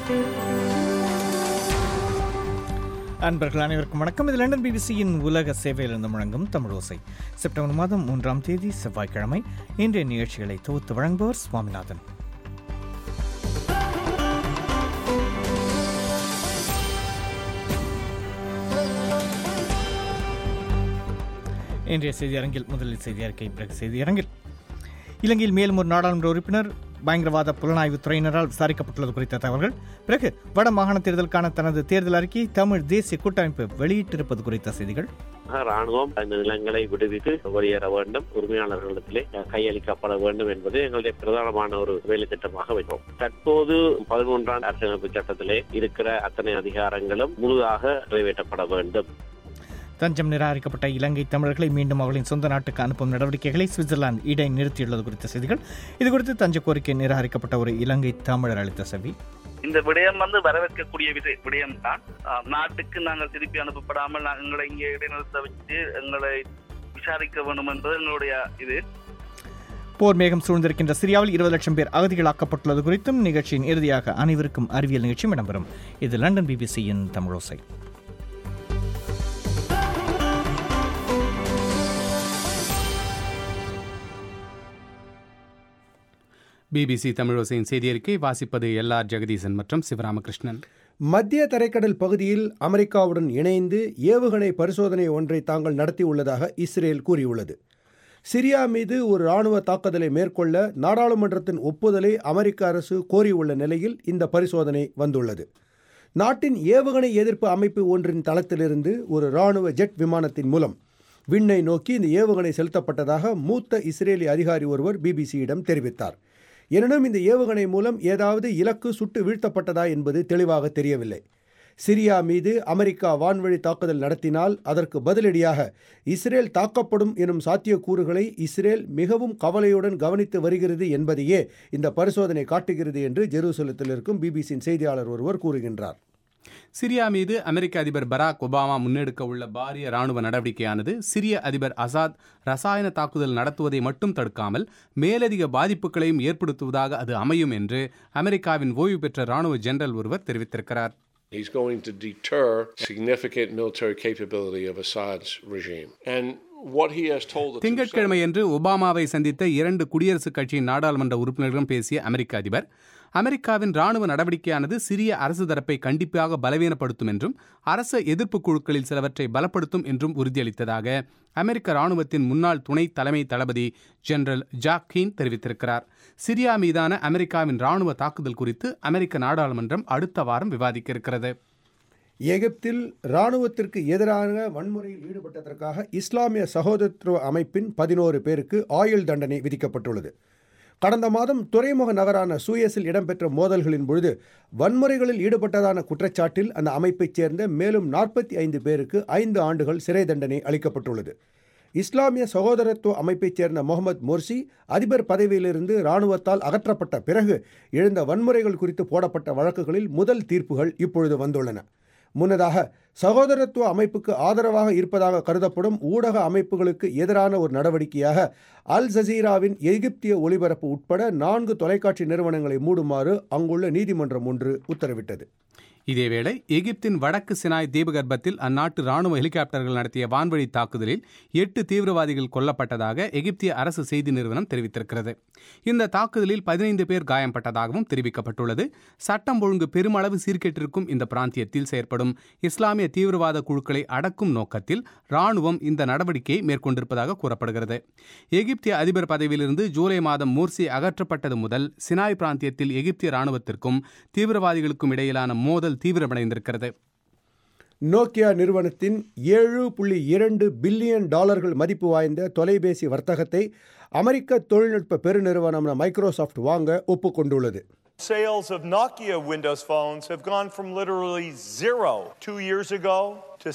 அன்பர்கள் அனைவருக்கும் வணக்கம் இது லண்டன் பிபிசியின் உலக சேவையிலிருந்து முழங்கும் தமிழ் ஓசை செப்டம்பர் மாதம் மூன்றாம் தேதி செவ்வாய்க்கிழமை இன்றைய நிகழ்ச்சிகளை தொகுத்து வழங்குபவர் சுவாமிநாதன் இன்றைய செய்தி அரங்கில் முதலில் செய்தி அறிக்கை பிறகு செய்தி அரங்கில் இலங்கையில் மேலும் ஒரு நாடாளுமன்ற உறுப்பினர் பயங்கரவாத புலனாய்வு துறையினரால் விசாரிக்கப்பட்டுள்ளது குறித்த தகவல்கள் பிறகு வட மாகாண தேர்தலுக்கான தனது தேர்தல் அறிக்கையை தமிழ் தேசிய கூட்டமைப்பு வெளியிட்டிருப்பது குறித்த செய்திகள் ராணுவம் அந்த நிலங்களை விடுவித்து வெளியேற வேண்டும் உரிமையாளர்களிடத்திலே கையளிக்கப்பட வேண்டும் என்பது எங்களுடைய பிரதானமான ஒரு வேலை திட்டமாக வைத்தோம் தற்போது பதிமூன்றாம் அரசியலமைப்பு சட்டத்திலே இருக்கிற அத்தனை அதிகாரங்களும் முழுதாக நிறைவேற்றப்பட வேண்டும் தஞ்சம் நிராகரிக்கப்பட்ட இலங்கை தமிழர்களை மீண்டும் அவர்களின் சொந்த நாட்டுக்கு அனுப்பும் நடவடிக்கைகளை சுவிட்சர்லாந்து இடை நிறுத்தியுள்ளது குறித்த செய்திகள் இது குறித்து தஞ்ச கோரிக்கை நிராகரிக்கப்பட்ட ஒரு இலங்கை தமிழர் அளித்த செவி இந்த விடயம் வந்து வரவேற்கக்கூடிய வித விடயம் தான் நாட்டுக்கு நாங்கள் திருப்பி அனுப்பப்படாமல் நாங்கள் எங்களை இங்கே இடைநிறுத்த வச்சு எங்களை விசாரிக்க வேண்டும் என்பது எங்களுடைய இது போர் மேகம் சூழ்ந்திருக்கின்ற சிரியாவில் இருபது லட்சம் பேர் அகதிகளாக்கப்பட்டுள்ளது குறித்தும் நிகழ்ச்சியின் இறுதியாக அனைவருக்கும் அறிவியல் நிகழ்ச்சியும் இடம்பெறும் இது லண்டன் பிபிசியின் தமிழோசை பிபிசி தமிழோசையின் செய்தியறிக்கை வாசிப்பது எல் ஆர் ஜெகதீசன் மற்றும் சிவராமகிருஷ்ணன் மத்திய தரைக்கடல் பகுதியில் அமெரிக்காவுடன் இணைந்து ஏவுகணை பரிசோதனை ஒன்றை தாங்கள் நடத்தியுள்ளதாக இஸ்ரேல் கூறியுள்ளது சிரியா மீது ஒரு இராணுவ தாக்குதலை மேற்கொள்ள நாடாளுமன்றத்தின் ஒப்புதலை அமெரிக்க அரசு கோரியுள்ள நிலையில் இந்த பரிசோதனை வந்துள்ளது நாட்டின் ஏவுகணை எதிர்ப்பு அமைப்பு ஒன்றின் தளத்திலிருந்து ஒரு இராணுவ ஜெட் விமானத்தின் மூலம் விண்ணை நோக்கி இந்த ஏவுகணை செலுத்தப்பட்டதாக மூத்த இஸ்ரேலி அதிகாரி ஒருவர் பிபிசியிடம் தெரிவித்தார் எனினும் இந்த ஏவுகணை மூலம் ஏதாவது இலக்கு சுட்டு வீழ்த்தப்பட்டதா என்பது தெளிவாக தெரியவில்லை சிரியா மீது அமெரிக்கா வான்வழி தாக்குதல் நடத்தினால் அதற்கு பதிலடியாக இஸ்ரேல் தாக்கப்படும் எனும் சாத்தியக்கூறுகளை இஸ்ரேல் மிகவும் கவலையுடன் கவனித்து வருகிறது என்பதையே இந்த பரிசோதனை காட்டுகிறது என்று ஜெருசலத்தில் இருக்கும் பிபிசியின் செய்தியாளர் ஒருவர் கூறுகின்றார் சிரியா மீது அமெரிக்க அதிபர் பராக் ஒபாமா முன்னெடுக்க உள்ள பாரிய ராணுவ நடவடிக்கையானது சிரிய அதிபர் அசாத் ரசாயன தாக்குதல் நடத்துவதை மட்டும் தடுக்காமல் மேலதிக பாதிப்புகளையும் ஏற்படுத்துவதாக அது அமையும் என்று அமெரிக்காவின் ஓய்வு பெற்ற ராணுவ ஜெனரல் ஒருவர் தெரிவித்திருக்கிறார் He's going to deter significant military capability of Assad's regime. And what he has told the two திங்கட்கிழமையன்று ஒபாமாவை சந்தித்த இரண்டு குடியரசுக் கட்சியின் நாடாளுமன்ற உறுப்பினர்களும் பேசிய அமெரிக்க அதிபர் அமெரிக்காவின் ராணுவ நடவடிக்கையானது சிரிய அரசு தரப்பை கண்டிப்பாக பலவீனப்படுத்தும் என்றும் அரச எதிர்ப்பு குழுக்களில் சிலவற்றை பலப்படுத்தும் என்றும் உறுதியளித்ததாக அமெரிக்க ராணுவத்தின் முன்னாள் துணை தலைமை தளபதி ஜெனரல் ஜாக் கீன் தெரிவித்திருக்கிறார் சிரியா மீதான அமெரிக்காவின் ராணுவ தாக்குதல் குறித்து அமெரிக்க நாடாளுமன்றம் அடுத்த வாரம் விவாதிக்க இருக்கிறது எகிப்தில் இராணுவத்திற்கு எதிரான வன்முறையில் ஈடுபட்டதற்காக இஸ்லாமிய சகோதரத்துவ அமைப்பின் பதினோரு பேருக்கு ஆயுள் தண்டனை விதிக்கப்பட்டுள்ளது கடந்த மாதம் துறைமுக நகரான சூயஸில் இடம்பெற்ற மோதல்களின் பொழுது வன்முறைகளில் ஈடுபட்டதான குற்றச்சாட்டில் அந்த அமைப்பைச் சேர்ந்த மேலும் நாற்பத்தி ஐந்து பேருக்கு ஐந்து ஆண்டுகள் சிறை தண்டனை அளிக்கப்பட்டுள்ளது இஸ்லாமிய சகோதரத்துவ அமைப்பைச் சேர்ந்த முகமது மோர்சி அதிபர் பதவியிலிருந்து இராணுவத்தால் அகற்றப்பட்ட பிறகு எழுந்த வன்முறைகள் குறித்து போடப்பட்ட வழக்குகளில் முதல் தீர்ப்புகள் இப்பொழுது வந்துள்ளன முன்னதாக சகோதரத்துவ அமைப்புக்கு ஆதரவாக இருப்பதாக கருதப்படும் ஊடக அமைப்புகளுக்கு எதிரான ஒரு நடவடிக்கையாக அல் ஜசீராவின் எகிப்திய ஒளிபரப்பு உட்பட நான்கு தொலைக்காட்சி நிறுவனங்களை மூடுமாறு அங்குள்ள நீதிமன்றம் ஒன்று உத்தரவிட்டது இதேவேளை எகிப்தின் வடக்கு சினாய் தீபகற்பத்தில் அந்நாட்டு ராணுவ ஹெலிகாப்டர்கள் நடத்திய வான்வழி தாக்குதலில் எட்டு தீவிரவாதிகள் கொல்லப்பட்டதாக எகிப்திய அரசு செய்தி நிறுவனம் தெரிவித்திருக்கிறது இந்த தாக்குதலில் பதினைந்து பேர் காயம்பட்டதாகவும் தெரிவிக்கப்பட்டுள்ளது சட்டம் ஒழுங்கு பெருமளவு சீர்கேட்டிருக்கும் இந்த பிராந்தியத்தில் செயற்படும் இஸ்லாமிய தீவிரவாத குழுக்களை அடக்கும் நோக்கத்தில் ராணுவம் இந்த நடவடிக்கையை மேற்கொண்டிருப்பதாக கூறப்படுகிறது எகிப்திய அதிபர் பதவியிலிருந்து ஜூலை மாதம் மூர்சி அகற்றப்பட்டது முதல் சினாய் பிராந்தியத்தில் எகிப்திய ராணுவத்திற்கும் தீவிரவாதிகளுக்கும் இடையிலான மோதல் தீவிரமடைந்திருக்கிறது நோக்கியா நிறுவனத்தின் ஏழு புள்ளி இரண்டு பில்லியன் டாலர்கள் மதிப்பு வாய்ந்த தொலைபேசி வர்த்தகத்தை அமெரிக்க தொழில்நுட்ப பெருநிறுவனமான மைக்ரோசாஃப்ட் வாங்க ஒப்புக்கொண்டுள்ளது Sales of Nokia Windows phones have gone from literally zero two years ago to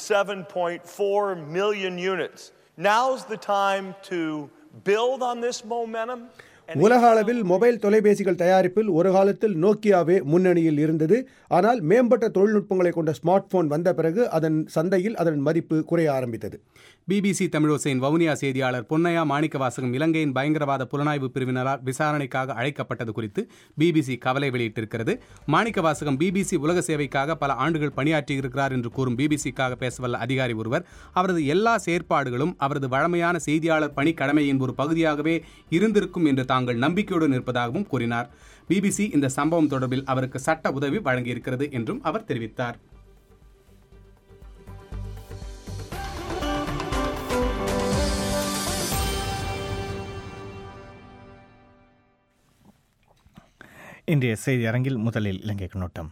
7.4 million units. Now's the time to build on this momentum. உலக அளவில் மொபைல் தொலைபேசிகள் தயாரிப்பில் ஒரு காலத்தில் நோக்கியாவே முன்னணியில் இருந்தது ஆனால் மேம்பட்ட தொழில்நுட்பங்களை கொண்ட ஸ்மார்ட் போன் வந்த பிறகு அதன் சந்தையில் அதன் மதிப்பு குறைய ஆரம்பித்தது பிபிசி தமிழோசையின் வவுனியா செய்தியாளர் பொன்னையா மாணிக்கவாசகம் இலங்கையின் பயங்கரவாத புலனாய்வு பிரிவினரால் விசாரணைக்காக அழைக்கப்பட்டது குறித்து பிபிசி கவலை வெளியிட்டிருக்கிறது மாணிக்கவாசகம் பிபிசி உலக சேவைக்காக பல ஆண்டுகள் பணியாற்றியிருக்கிறார் என்று கூறும் பிபிசிக்காக பேசவல்ல அதிகாரி ஒருவர் அவரது எல்லா செயற்பாடுகளும் அவரது வழமையான செய்தியாளர் பணி கடமையின் ஒரு பகுதியாகவே இருந்திருக்கும் என்று தாங்கள் நம்பிக்கையுடன் இருப்பதாகவும் கூறினார் பிபிசி இந்த சம்பவம் தொடர்பில் அவருக்கு சட்ட உதவி வழங்கியிருக்கிறது என்றும் அவர் தெரிவித்தார் இன்றைய செய்தி அரங்கில் முதலில் இலங்கை கண்ணோட்டம்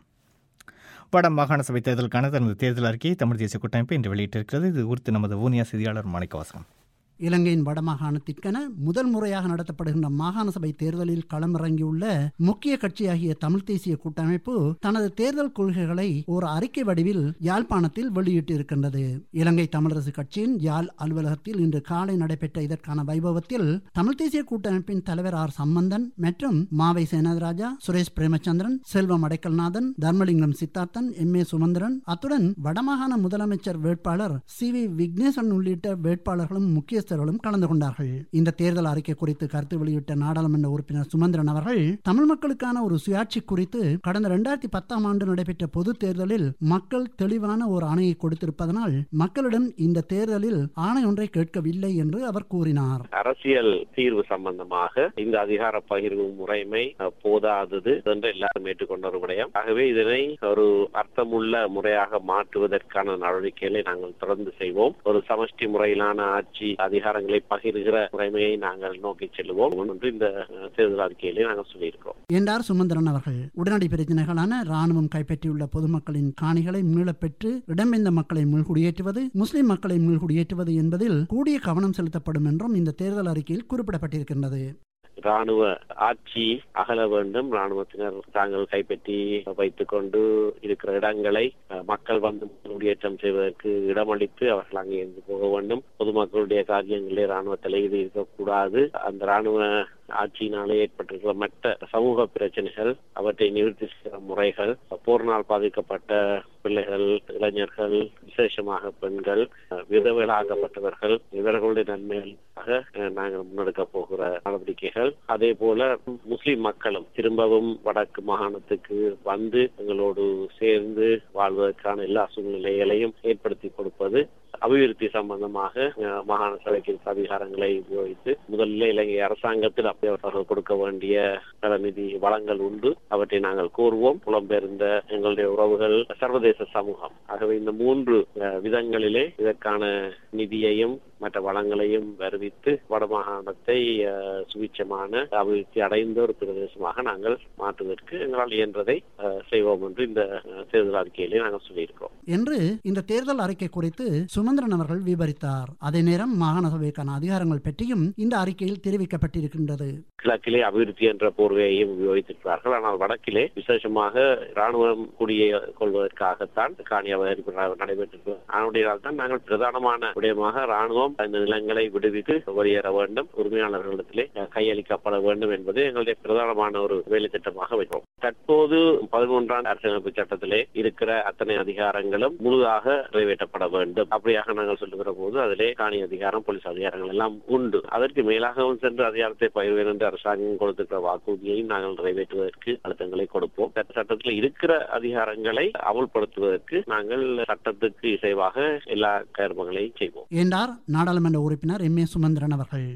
வட மாகாண சபை தேர்தலுக்கான தனது தேர்தல் அறிக்கையை தமிழ் தேசிய கூட்டமைப்பு இன்று வெளியிட்டிருக்கிறது இது குறித்து நமது ஊனியா செய்தியாளர் மாணிக்கவாசகம் இலங்கையின் வடமாகாணத்திற்கென முதல் முறையாக நடத்தப்படுகின்ற மாகாண சபை தேர்தலில் களமிறங்கியுள்ள முக்கிய கட்சியாகிய தமிழ் தேசிய கூட்டமைப்பு தனது தேர்தல் கொள்கைகளை ஒரு அறிக்கை வடிவில் யாழ்ப்பாணத்தில் வெளியிட்டிருக்கின்றது இலங்கை தமிழரசு கட்சியின் யாழ் அலுவலகத்தில் இன்று காலை நடைபெற்ற இதற்கான வைபவத்தில் தமிழ் தேசிய கூட்டமைப்பின் தலைவர் ஆர் சம்பந்தன் மற்றும் மாவை சேனராஜா சுரேஷ் பிரேமச்சந்திரன் செல்வம் அடைக்கல்நாதன் தர்மலிங்கம் சித்தார்த்தன் எம் ஏ சுமந்திரன் அத்துடன் வடமாகாண முதலமைச்சர் வேட்பாளர் சி வி விக்னேசன் உள்ளிட்ட வேட்பாளர்களும் முக்கிய முக்கியஸ்தர்களும் கலந்து கொண்டார்கள் இந்த தேர்தல் அறிக்கை குறித்து கருத்து வெளியிட்ட நாடாளுமன்ற உறுப்பினர் சுமந்திரன் அவர்கள் தமிழ் மக்களுக்கான ஒரு சுயாட்சி குறித்து கடந்த இரண்டாயிரத்தி பத்தாம் ஆண்டு நடைபெற்ற பொது தேர்தலில் மக்கள் தெளிவான ஒரு ஆணையை கொடுத்திருப்பதனால் மக்களிடம் இந்த தேர்தலில் ஆணை ஒன்றை கேட்கவில்லை என்று அவர் கூறினார் அரசியல் தீர்வு சம்பந்தமாக இந்த அதிகார பகிர்வு முறைமை போதாதது என்று எல்லாரும் ஏற்றுக்கொண்ட ஒரு விடயம் ஆகவே இதனை ஒரு அர்த்தமுள்ள முறையாக மாற்றுவதற்கான நடவடிக்கைகளை நாங்கள் தொடர்ந்து செய்வோம் ஒரு சமஷ்டி முறையிலான ஆட்சி அதிகாரங்களை பகிர்கிற முறைமையை நாங்கள் நோக்கி செல்வோம் என்று இந்த தேர்தல் அறிக்கையிலே நாங்கள் சொல்லியிருக்கிறோம் என்றார் சுமந்திரன் அவர்கள் உடனடி பிரச்சனைகளான ராணுவம் கைப்பற்றியுள்ள பொதுமக்களின் காணிகளை மீளப் பெற்று இடம்பெயர்ந்த மக்களை மீள்குடியேற்றுவது முஸ்லிம் மக்களை மீள்குடியேற்றுவது என்பதில் கூடிய கவனம் செலுத்தப்படும் என்றும் இந்த தேர்தல் அறிக்கையில் குறிப்பிடப்பட்டிருக்கின்றது ராணுவ ஆட்சி அகல வேண்டும் ராணுவத்தினர் தாங்கள் கைப்பற்றி வைத்துக் கொண்டு இருக்கிற இடங்களை மக்கள் வந்து குடியேற்றம் செய்வதற்கு இடமளித்து அவர்கள் அங்கே இருந்து போக வேண்டும் பொதுமக்களுடைய காரியங்களே ராணுவ தலையீடு இருக்கக்கூடாது அந்த ராணுவ ஆட்சியினாலே ஏற்பட்டிருக்கிற மற்ற சமூக பிரச்சனைகள் அவற்றை நிவர்த்தி செய்கிற முறைகள் போர்னால் பாதிக்கப்பட்ட பிள்ளைகள் இளைஞர்கள் விசேஷமாக பெண்கள் விதவிகளாக்கப்பட்டவர்கள் இவர்களுடைய நன்மைகளுக்காக நாங்கள் முன்னெடுக்க போகிற நடவடிக்கைகள் அதே போல முஸ்லிம் மக்களும் திரும்பவும் வடக்கு மாகாணத்துக்கு வந்து எங்களோடு சேர்ந்து வாழ்வதற்கான எல்லா சூழ்நிலைகளையும் ஏற்படுத்தி கொடுப்பது அபிவிருத்தி சம்பந்தமாக மாகாண சபைக்கு அதிகாரங்களை உபயோகித்து முதலில் இலங்கை அரசாங்கத்தில் அப்படி அவர்கள் கொடுக்க வேண்டிய நிதி வளங்கள் உண்டு அவற்றை நாங்கள் கூறுவோம் புலம்பெயர்ந்த எங்களுடைய உறவுகள் சர்வதேச சமூகம் ஆகவே இந்த மூன்று விதங்களிலே இதற்கான நிதியையும் மற்ற வளங்களையும் வருவித்து வடமாகாணத்தை சுபிச்சமான அபிவிருத்தி அடைந்த ஒரு பிரதேசமாக நாங்கள் மாற்றுவதற்கு எங்களால் இயன்றதை செய்வோம் என்று இந்த தேர்தல் அறிக்கையிலே நாங்கள் சொல்லியிருக்கிறோம் என்று இந்த தேர்தல் அறிக்கை குறித்து சுமந்திரன் அவர்கள் விவரித்தார் அதே நேரம் மாகாண சபைக்கான அதிகாரங்கள் பற்றியும் இந்த அறிக்கையில் தெரிவிக்கப்பட்டிருக்கின்றது கிழக்கிலே அபிவிருத்தி என்ற போர்வையையும் உபயோகித்திருக்கிறார்கள் ஆனால் வடக்கிலே விசேஷமாக ராணுவம் குடியை கொள்வதற்காகத்தான் காணி அவதரிப்பு நடைபெற்றிருக்கிறது அதனுடையால் தான் நாங்கள் பிரதானமான விடயமாக ராணுவம் இந்த நிலங்களை விடுவித்து வெளியேற வேண்டும் உரிமையாளர்களிடத்திலே கையளிக்கப்பட வேண்டும் என்பது எங்களுடைய பிரதானமான ஒரு வேலை திட்டமாக வைப்போம் தற்போது பதிமூன்றாம் அரசியலமைப்பு சட்டத்திலே இருக்கிற அத்தனை அதிகாரங்களும் முழுதாக நிறைவேற்றப்பட வேண்டும் அப்படியாக நாங்கள் சொல்லுகிற போது அதிலே காணி அதிகாரம் போலீஸ் அதிகாரங்கள் எல்லாம் உண்டு அதற்கு மேலாகவும் சென்று அதிகாரத்தை பயிர்வேன் என்று அரசாங்கம் கொடுத்திருக்கிற வாக்குறுதியையும் நாங்கள் நிறைவேற்றுவதற்கு அழுத்தங்களை கொடுப்போம் சட்டத்தில் இருக்கிற அதிகாரங்களை அமுல்படுத்துவதற்கு நாங்கள் சட்டத்துக்கு இசைவாக எல்லா கர்மங்களையும் செய்வோம் என்றார் நாடாளுமன்ற உறுப்பினர் எம் ஏ சுமந்திரன் அவர்கள்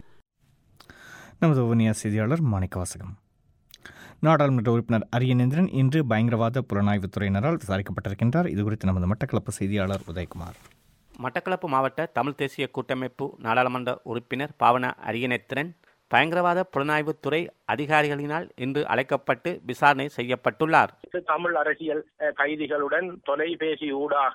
நமது உவனியா செய்தியாளர் மாணிக்கவாசகம் நாடாளுமன்ற உறுப்பினர் அரியநேந்திரன் இன்று பயங்கரவாத புலனாய்வுத் துறையினரால் விசாரிக்கப்பட்டிருக்கின்றார் இதுகுறித்து நமது மட்டக்களப்பு செய்தியாளர் உதயகுமார் மட்டக்களப்பு மாவட்ட தமிழ் தேசிய கூட்டமைப்பு நாடாளுமன்ற உறுப்பினர் பாவன அரியநேத்திரன் பயங்கரவாத புலனாய்வுத்துறை அதிகாரிகளினால் இன்று அழைக்கப்பட்டு விசாரணை செய்யப்பட்டுள்ளார் தமிழ் அரசியல் கைதிகளுடன் தொலைபேசி ஊடாக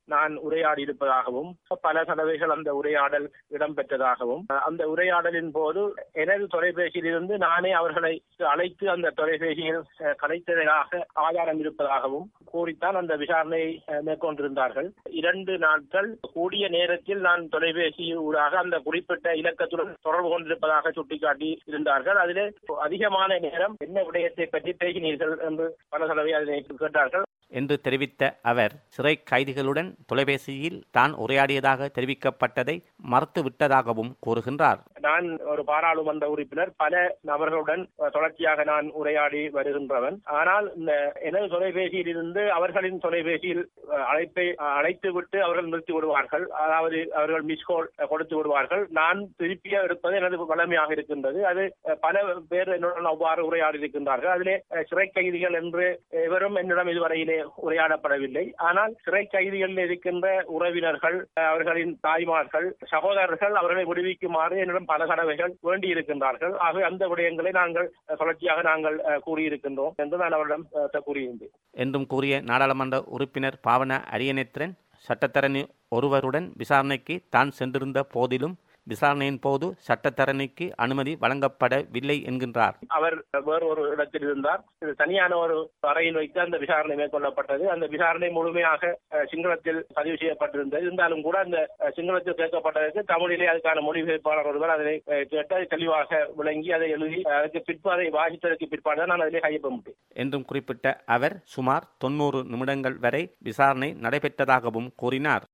நான் உரையாடி இருப்பதாகவும் பல தடவைகள் அந்த உரையாடல் இடம்பெற்றதாகவும் அந்த உரையாடலின் போது எனது தொலைபேசியில் இருந்து நானே அவர்களை அழைத்து அந்த தொலைபேசியில் அஹ், கலைத்ததாக ஆதாரம் இருப்பதாகவும் கூறித்தான் அந்த விசாரணையை அஹ், மேற்கொண்டிருந்தார்கள் இரண்டு நாட்கள் கூடிய நேரத்தில் நான் தொலைபேசி ஊடாக அந்த குறிப்பிட்ட இலக்கத்துடன் தொடர்பு கொண்டிருப்பதாக சுட்டிக்காட்டி இருந்தார்கள் அதிலே அதிகமான நேரம் என்ன விடயத்தை பற்றி பேசினீர்கள் என்று பல தடவை அதனை கேட்டார்கள் என்று தெரிவித்த அவர் சிறை கைதிகளுடன் தொலைபேசியில் தான் உரையாடியதாக தெரிவிக்கப்பட்டதை மறுத்துவிட்டதாகவும் கூறுகின்றார் நான் ஒரு பாராளுமன்ற உறுப்பினர் பல நபர்களுடன் அஹ், தொடர்ச்சியாக நான் உரையாடி வருகின்றவன் ஆனால் இந்த எனது தொலைபேசியில் இருந்து அவர்களின் தொலைபேசியில் அஹ், அழைப்பை அஹ், அழைத்து விட்டு அவர்கள் நிறுத்தி விடுவார்கள் அதாவது அவர்கள் மிஸ் கால் கொடுத்து விடுவார்கள் நான் திருப்பிய எடுப்பது எனது வளமையாக இருக்கின்றது அது அஹ், பல பேர் என்னுடன் அவ்வாறு உரையாடி இருக்கின்றார்கள் அதிலே அஹ், சிறை கைதிகள் என்று எவரும் என்னிடம் இதுவரையிலே உரையாடப்படவில்லை ஆனால் சிறை கைதிகளில் இருக்கின்ற உறவினர்கள் அஹ், அவர்களின் தாய்மார்கள் சகோதரர்கள் அவர்களை விடுவிக்குமாறு என்னிடம் பல தடவைகள் வேண்டி இருக்கின்றார்கள் ஆகவே அந்த விடயங்களை நாங்கள் அஹ், தொடர்ச்சியாக நாங்கள் அஹ், கூறியிருக்கின்றோம் என்று நான் அவரிடம் அஹ், கூறியிருந்தேன் என்றும் கூறிய நாடாளுமன்ற உறுப்பினர் பாவன அரியநேத்திரன் சட்டத்தரணி ஒருவருடன் விசாரணைக்கு தான் சென்றிருந்த போதிலும் விசாரணையின் போது சட்டத்தரணிக்கு அனுமதி வழங்கப்படவில்லை என்கின்றார் அவர் வேறு ஒரு இடத்தில் இருந்தார் இது தனியான ஒரு அறையில் வைத்து அந்த விசாரணை மேற்கொள்ளப்பட்டது அந்த விசாரணை முழுமையாக அஹ், சிங்களத்தில் பதிவு செய்யப்பட்டிருந்தது இருந்தாலும் கூட அந்த அஹ், சிங்களத்தில் கேட்கப்பட்டதற்கு தமிழிலே அதுக்கான மொழிபெயர்ப்பாளர் ஒருவர் அதனை அஹ், கேட்டு அதை தெளிவாக விளங்கி அதை எழுதி அதற்கு பிற்பாடு அதை வாசித்ததற்கு பிற்பாடு தான் நான் அதிலே கையொப்பமிட்டேன் என்றும் குறிப்பிட்ட அவர் சுமார் தொன்னூறு நிமிடங்கள் வரை விசாரணை நடைபெற்றதாகவும் கூறினார்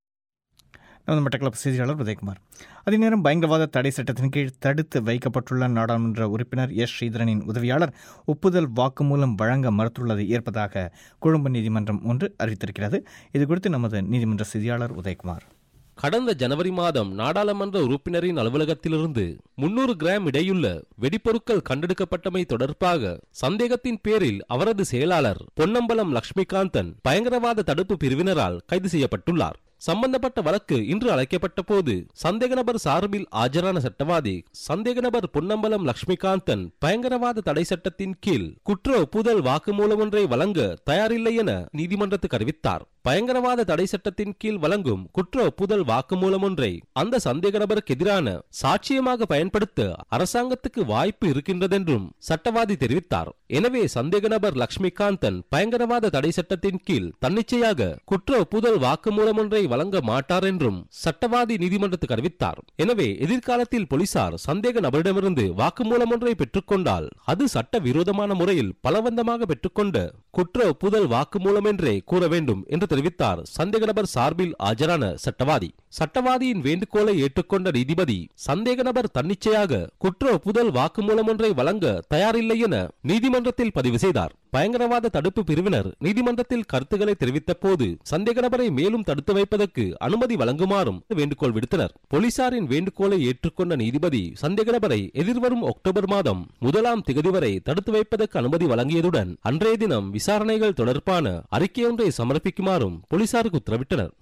நமது மட்டக்களப்பு செய்தியாளர் உதயகுமார் அதே நேரம் பயங்கரவாத தடை சட்டத்தின் கீழ் தடுத்து வைக்கப்பட்டுள்ள நாடாளுமன்ற உறுப்பினர் எஸ் ஸ்ரீதரனின் உதவியாளர் ஒப்புதல் வாக்குமூலம் வழங்க மறுத்துள்ளதை ஏற்பதாக கொழும்பு நீதிமன்றம் ஒன்று அறிவித்திருக்கிறது இதுகுறித்து நமது நீதிமன்ற செய்தியாளர் உதயகுமார் கடந்த ஜனவரி மாதம் நாடாளுமன்ற உறுப்பினரின் அலுவலகத்திலிருந்து முன்னூறு கிராம் இடையுள்ள வெடிப்பொருட்கள் கண்டெடுக்கப்பட்டமை தொடர்பாக சந்தேகத்தின் பேரில் அவரது செயலாளர் பொன்னம்பலம் லட்சுமிகாந்தன் பயங்கரவாத தடுப்பு பிரிவினரால் கைது செய்யப்பட்டுள்ளார் சம்பந்தப்பட்ட வழக்கு இன்று அழைக்கப்பட்ட போது சந்தேக நபர் சார்பில் ஆஜரான சட்டவாதி சந்தேக நபர் பொன்னம்பலம் லட்சுமிகாந்தன் பயங்கரவாத தடை சட்டத்தின் கீழ் குற்ற ஒப்புதல் வாக்குமூலம் ஒன்றை வழங்க தயாரில்லை என நீதிமன்றத்துக்கு அறிவித்தார் பயங்கரவாத தடை சட்டத்தின் கீழ் வழங்கும் குற்ற ஒப்புதல் வாக்குமூலம் ஒன்றை அந்த சந்தேக நபருக்கு எதிரான சாட்சியமாக பயன்படுத்த அரசாங்கத்துக்கு வாய்ப்பு இருக்கின்றதென்றும் சட்டவாதி தெரிவித்தார் எனவே சந்தேக நபர் லட்சுமிகாந்தன் பயங்கரவாத தடை சட்டத்தின் கீழ் தன்னிச்சையாக குற்ற ஒப்புதல் வாக்குமூலம் ஒன்றை வழங்க மாட்டார் என்றும் சட்டவாதி நீதிமன்றத்துக்கு அறிவித்தார் எனவே எதிர்காலத்தில் போலீசார் சந்தேக நபரிடமிருந்து வாக்குமூலம் ஒன்றை பெற்றுக்கொண்டால் அது சட்ட விரோதமான முறையில் பலவந்தமாக பெற்றுக்கொண்ட குற்ற ஒப்புதல் வாக்குமூலம் என்றே கூற வேண்டும் என்று தெரிவித்தார் சந்தேக நபர் சார்பில் ஆஜரான சட்டவாதி சட்டவாதியின் வேண்டுகோளை ஏற்றுக்கொண்ட நீதிபதி சந்தேக நபர் தன்னிச்சையாக குற்ற ஒப்புதல் வாக்குமூலம் ஒன்றை வழங்க தயாரில்லை என நீதிமன்றத்தில் பதிவு செய்தார் பயங்கரவாத தடுப்பு பிரிவினர் நீதிமன்றத்தில் கருத்துக்களை தெரிவித்த போது சந்தேக நபரை மேலும் தடுத்து வைப்பதற்கு அனுமதி வழங்குமாறும் வேண்டுகோள் விடுத்தனர் போலீசாரின் வேண்டுகோளை ஏற்றுக்கொண்ட நீதிபதி சந்தேக நபரை எதிர்வரும் அக்டோபர் மாதம் முதலாம் திகதி வரை தடுத்து வைப்பதற்கு அனுமதி வழங்கியதுடன் அன்றைய தினம் விசாரணைகள் தொடர்பான அறிக்கையொன்றை சமர்ப்பிக்குமாறும் போலீசாருக்கு உத்தரவிட்டனர்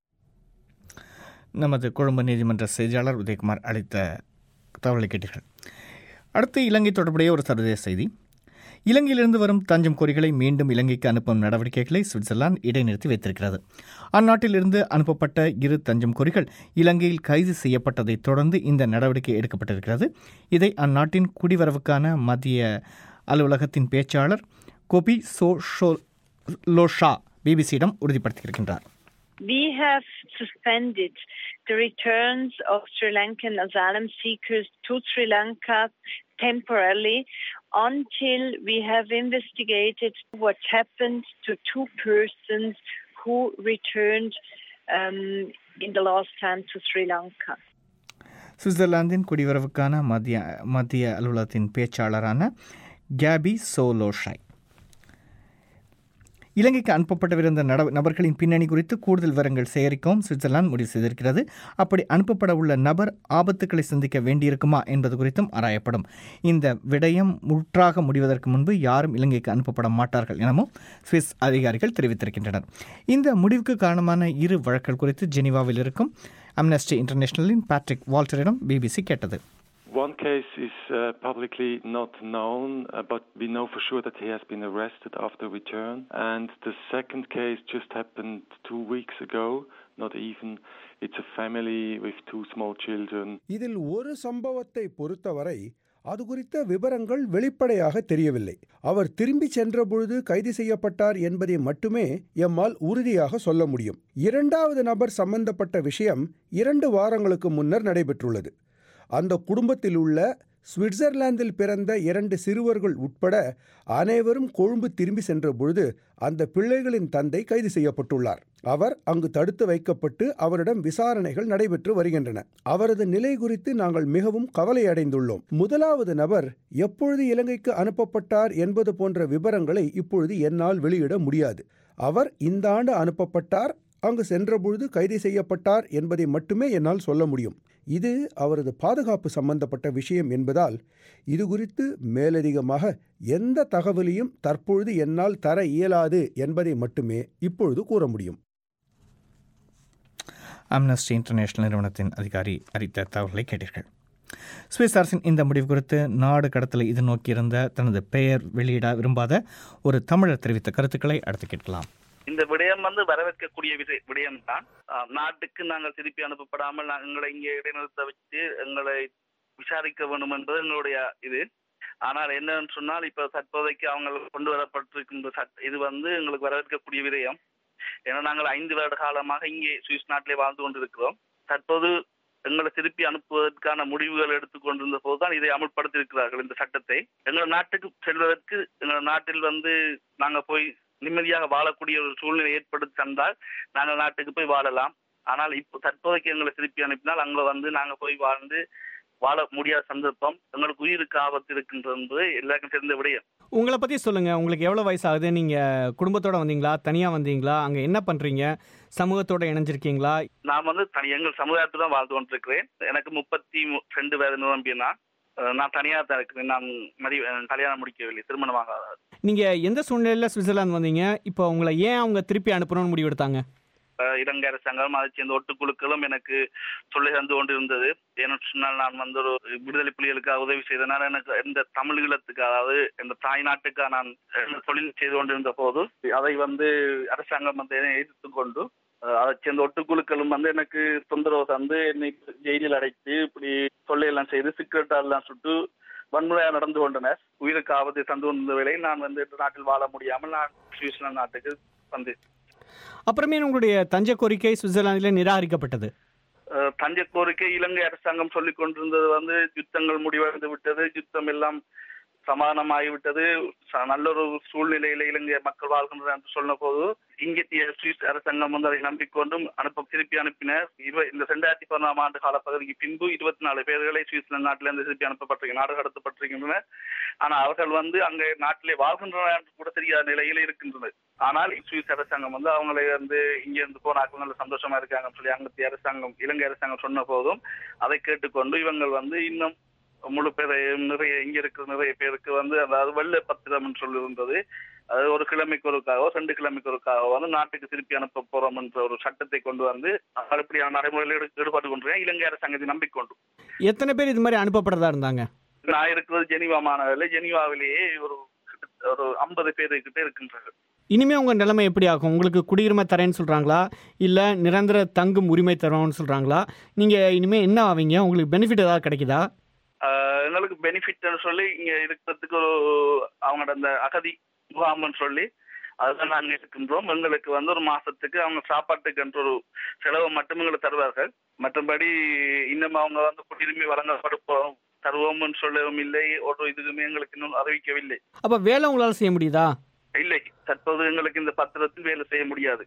நமது கொழும்பு நீதிமன்ற செய்தியாளர் உதயகுமார் அளித்த தகவலை கேட்டீர்கள் அடுத்து இலங்கை தொடர்புடைய ஒரு சர்வதேச செய்தி இலங்கையிலிருந்து வரும் தஞ்சம் கோரிகளை மீண்டும் இலங்கைக்கு அனுப்பும் நடவடிக்கைகளை சுவிட்சர்லாந்து இடைநிறுத்தி வைத்திருக்கிறது அந்நாட்டிலிருந்து அனுப்பப்பட்ட இரு தஞ்சம் கோரிகள் இலங்கையில் கைது செய்யப்பட்டதைத் தொடர்ந்து இந்த நடவடிக்கை எடுக்கப்பட்டிருக்கிறது இதை அந்நாட்டின் குடிவரவுக்கான மத்திய அலுவலகத்தின் பேச்சாளர் கோபி சோ ஷோ லோஷா பிபிசியிடம் உறுதிப்படுத்தியிருக்கின்றார் We have suspended the returns of Sri Lankan asylum seekers to Sri Lanka temporarily until we have investigated what happened to two persons who returned um, in the last time to Sri Lanka. சுவிட்சர்லாந்தின் குடிவரவுக்கான மத்திய மத்திய அலுவலகத்தின் பேச்சாளரான KP சோலோஷாய் இலங்கைக்கு அனுப்பப்படவிருந்த நட நபர்களின் பின்னணி குறித்து கூடுதல் விவரங்கள் சேகரிக்கவும் சுவிட்சர்லாந்து முடிவு செய்திருக்கிறது அப்படி அனுப்பப்பட உள்ள நபர் ஆபத்துக்களை சந்திக்க வேண்டியிருக்குமா என்பது குறித்தும் ஆராயப்படும் இந்த விடயம் முற்றாக முடிவதற்கு முன்பு யாரும் இலங்கைக்கு அனுப்பப்பட மாட்டார்கள் எனவும் சுவிஸ் அதிகாரிகள் தெரிவித்திருக்கின்றனர் இந்த முடிவுக்கு காரணமான இரு வழக்குகள் குறித்து ஜெனீவாவில் இருக்கும் அம்னஸ்டி இன்டர்நேஷனலின் பேட்ரிக் வால்டரிடம் பிபிசி கேட்டது One case is uh, publicly not known, uh, but we know for sure that he has been arrested after return. And the second case just happened two weeks ago, not even. It's a family with two small children. இதில் ஒரு சம்பவத்தை பொறுத்தவரை அது குறித்த விவரங்கள் வெளிப்படையாக தெரியவில்லை அவர் திரும்பி சென்றபொழுது கைது செய்யப்பட்டார் என்பதை மட்டுமே எம்மால் உறுதியாக சொல்ல முடியும் இரண்டாவது நபர் சம்பந்தப்பட்ட விஷயம் இரண்டு வாரங்களுக்கு முன்னர் நடைபெற்றுள்ளது அந்த குடும்பத்தில் உள்ள சுவிட்சர்லாந்தில் பிறந்த இரண்டு சிறுவர்கள் உட்பட அனைவரும் கொழும்பு திரும்பி சென்ற பொழுது அந்த பிள்ளைகளின் தந்தை கைது செய்யப்பட்டுள்ளார் அவர் அங்கு தடுத்து வைக்கப்பட்டு அவரிடம் விசாரணைகள் நடைபெற்று வருகின்றன அவரது நிலை குறித்து நாங்கள் மிகவும் கவலையடைந்துள்ளோம் முதலாவது நபர் எப்பொழுது இலங்கைக்கு அனுப்பப்பட்டார் என்பது போன்ற விவரங்களை இப்பொழுது என்னால் வெளியிட முடியாது அவர் இந்த ஆண்டு அனுப்பப்பட்டார் அங்கு சென்றபொழுது கைது செய்யப்பட்டார் என்பதை மட்டுமே என்னால் சொல்ல முடியும் இது அவரது பாதுகாப்பு சம்பந்தப்பட்ட விஷயம் என்பதால் இது குறித்து மேலதிகமாக எந்த தகவலையும் தற்பொழுது என்னால் தர இயலாது என்பதை மட்டுமே இப்பொழுது கூற முடியும் அம்னஸ்டி இன்டர்நேஷனல் நிறுவனத்தின் அதிகாரி அறித்த தகவல்களை கேட்டீர்கள் சுவிஸ் அரசின் இந்த முடிவு குறித்து நாடு கடத்தலை இது நோக்கியிருந்த தனது பெயர் வெளியிட விரும்பாத ஒரு தமிழர் தெரிவித்த கருத்துக்களை அடுத்து கேட்கலாம் இந்த விடயம் வந்து வரவேற்கக்கூடிய விட- விடயம்தான் ஆஹ் நாட்டுக்கு நாங்கள் திருப்பி அனுப்பப்படாமல் நாங்கள் எங்களை இங்கே இடைநிறுத்த வச்சு எங்களை விசாரிக்க வேண்டும் என்பது எங்களுடைய இது ஆனால் என்னன்னு சொன்னால் இப்ப தற்போதைக்கு அவங்க கொண்டு வரப்பட்டிருக்கின்ற சட்ட இது வந்து எங்களுக்கு வரவேற்கக்கூடிய விடயம் ஏன்னா நாங்கள் ஐந்து வருட காலமாக இங்கே சுவிஸ் நாட்டிலே வாழ்ந்து கொண்டிருக்கிறோம் தற்போது எங்களை திருப்பி அனுப்புவதற்கான முடிவுகள் எடுத்துக்கொண்டிருந்த போதுதான் இதை அமல்படுத்தியிருக்கிறார்கள் இந்த சட்டத்தை எங்கள் நாட்டுக்கு செல்வதற்கு எங்கள் நாட்டில் வந்து நாங்க போய் நிம்மதியாக வாழக்கூடிய ஒரு சூழ்நிலை ஏற்படுத்தி தந்தால் நாங்கள் நாட்டுக்கு போய் வாழலாம் ஆனால் இப்போ தற்போதைக்கு எங்களை திருப்பி அனுப்பினால் அங்க வந்து நாங்க போய் வாழ்ந்து வாழ முடியாத சந்தர்ப்பம் எங்களுக்கு உயிருக்கு ஆபத்து இருக்கின்றது என்பது எல்லாருக்கும் தெரிந்த விடயம் உங்களை பற்றி சொல்லுங்கள் உங்களுக்கு எவ்வளோ வயசு ஆகுது நீங்கள் குடும்பத்தோட வந்தீங்களா தனியாக வந்தீங்களா அங்கே என்ன பண்ணுறீங்க சமூகத்தோட இணைஞ்சிருக்கீங்களா நான் வந்து தனி எங்கள் சமுதாயத்தில் தான் வாழ்ந்து கொண்டிருக்கிறேன் எனக்கு முப்பத்தி மு- ரெண்டு வயது நிரம்பினா நான் தனியாக தான் இருக்கிறேன் நான் மதி அஹ் கல்யாணம் முடிக்கவில்லை திருமணமாக நீங்கள் எந்த சூழ்நிலையில் சுவிட்சர்லாந்து வந்தீங்க இப்போ உங்களை ஏன் அவங்க திருப்பி அனுப்பணும்னு முடிவெடுத்தாங்க அஹ் இலங்கை அரசாங்கம் அதை சேர்ந்த ஒட்டுக்குழுக்களும் எனக்கு சொல்லி தந்து கொண்டிருந்தது ஏன்னு சொன்னால் நான் வந்து ஒரு விடுதலை புலிகளுக்காக உதவி செய்தனால் எனக்கு இந்த தமிழ் ஈழத்துக்கு அதாவது இந்த தாய் நாட்டுக்காக நான் அஹ், தொழில் செய்து கொண்டிருந்த போது அதை வந்து அரசாங்கம் வந்து என்னை எதிர்த்து கொண்டு அஹ், அதை சேர்ந்த ஒட்டுக்குழுக்களும் வந்து எனக்கு தொந்தரவு தந்து என்னை ஜெயிலில் அடைத்து இப்படி தொல்லையெல்லாம் செய்து சிக்கரெட்டாலாம் சுட்டு வன்முறையாக நடந்து கொண்டனர் உயிருக்கு ஆபத்தை தந்து கொண்டிருந்த வேளையில் நான் வந்து இந்த நாட்டில் வாழ முடியாமல் நான் சுவிட்சர்லாந்து நாட்டுக்கு வந்தேன் அப்புறமே உங்களுடைய தஞ்சை கோரிக்கை சுவிட்சர்லாந்தில் நிராகரிக்கப்பட்டது அஹ் தஞ்சை கோரிக்கை இலங்கை அரசாங்கம் சொல்லிக் கொண்டிருந்தது வந்து யுத்தங்கள் முடிவடைந்து விட்டது யுத்தம் எல்லாம் சமாதானமாகிவிட்டது ச- நல்ல ஒரு சூழ்நிலையில இலங்கை மக்கள் வாழ்கின்றனர் என்று சொன்ன போது இங்கே சுவிஸ் அரசாங்கம் வந்து அதை நம்பிக்கொண்டும் அனுப்ப திருப்பி அனுப்பினர் இருவ- இந்த ரெண்டாயிரத்தி பதினாம் ஆண்டு காலப்பகுதிக்கு பின்பு இருபத்தி நாலு பேர்களை சுவிட்சர்லாந்து நாட்டிலிருந்து திருப்பி அனுப்பப்பட்டிருக்க நாடு கடத்தப்பட்டிருக்கின்றனர் ஆனா அவர்கள் வந்து அங்கே நாட்டிலே வாழ்கின்றனர் என்று கூட தெரியாத நிலையில இருக்கின்றனர் ஆனால் சுவிஸ் அரசாங்கம் வந்து அவங்களை வந்து இங்க இருந்து போனாக்கள் நல்ல சந்தோஷமா இருக்காங்கன்னு சொல்லி அங்கத்திய அரசாங்கம் இலங்கை அரசாங்கம் சொன்ன போதும் அதை கேட்டுக்கொண்டு இவங்கள் வந்து இன்னும் முழு பேரை நிறைய இங்க இருக்கிற நிறைய பேருக்கு வந்து அதாவது வெள்ள பத்திரம் சொல்லி இருந்தது அது ஒரு கிழமைக்கு ஒருக்காகவோ ரெண்டு கிழமைக்கு ஒருக்காகவோ வந்து நாட்டுக்கு திருப்பி அனுப்ப போறோம் என்ற ஒரு சட்டத்தை கொண்டு வந்து அப்படியான நடைமுறையில் ஈடு- ஈடுபட்டு கொண்டு இலங்கை அரசாங்கத்தை நம்பிக்கொண்டு எத்தனை பேர் இது மாதிரி அனுப்பப்படுறதா இருந்தாங்க நான் இருக்கிறது ஜெனிவா மாநகரில் ஜெனிவாவிலேயே ஒரு கிட்ட- ஒரு ஐம்பது பேர் கிட்ட இருக்கின்றார்கள் இனிமே உங்கள் நிலைமை எப்படி ஆகும் உங்களுக்கு குடியுரிமை தரேன்னு சொல்கிறாங்களா இல்லை நிரந்தர தங்கும் உரிமை தரோம்னு சொல்கிறாங்களா நீங்கள் இனிமே என்ன ஆவீங்க உங்களுக்கு பெனிஃபிட் ஏதாவது கிடைக்குதா ஆஹ் எங்களுக்கு பெனிஃபிட்னு சொல்லி இங்க இருக்கிறதுக்கு ஒரு அவங்களோட அந்த அகதி முகாம்னு சொல்லி அதுதான் நாங்க இருக்கின்றோம் எங்களுக்கு வந்து ஒரு மாசத்துக்கு அவங்க சாப்பாட்டுக்கு என்ற ஒரு செலவு மட்டும் எங்களுக்கு தருவார்கள் மற்றபடி இன்னும் அவங்க வந்து குடியுரிமை வழங்கப்படுப்போம் தருவோம்னு சொல்லவும் இல்லை ஒரு இதுவுமே எங்களுக்கு இன்னும் அறிவிக்கவில்லை அப்போ வேலை உங்களால் செய்ய முடியுதா இல்லை தற்போது எங்களுக்கு இந்த பத்திரத்தில் வேலை செய்ய முடியாது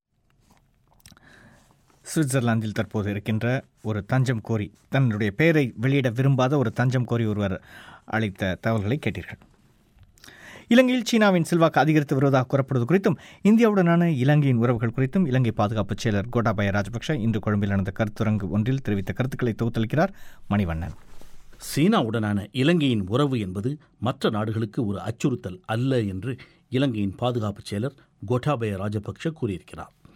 சுவிட்சர்லாந்தில் தற்போது இருக்கின்ற ஒரு தஞ்சம் கோரி தன்னுடைய பெயரை வெளியிட விரும்பாத ஒரு தஞ்சம் கோரி ஒருவர் அளித்த தகவல்களை கேட்டீர்கள் இலங்கையில் சீனாவின் செல்வாக்கு அதிகரித்து வருவதாக கூறப்படுவது குறித்தும் இந்தியாவுடனான இலங்கையின் உறவுகள் குறித்தும் இலங்கை பாதுகாப்பு செயலர் கோட்டாபய ராஜபக்ஷ இன்று கொழும்பில் நடந்த கருத்தரங்கு ஒன்றில் தெரிவித்த கருத்துக்களை தொகுத்தளிக்கிறார் மணிவண்ணன் சீனாவுடனான இலங்கையின் உறவு என்பது மற்ற நாடுகளுக்கு ஒரு அச்சுறுத்தல் அல்ல என்று இலங்கையின் பாதுகாப்பு செயலர் கோட்டாபய ராஜபக்ஷ கூறியிருக்கிறார்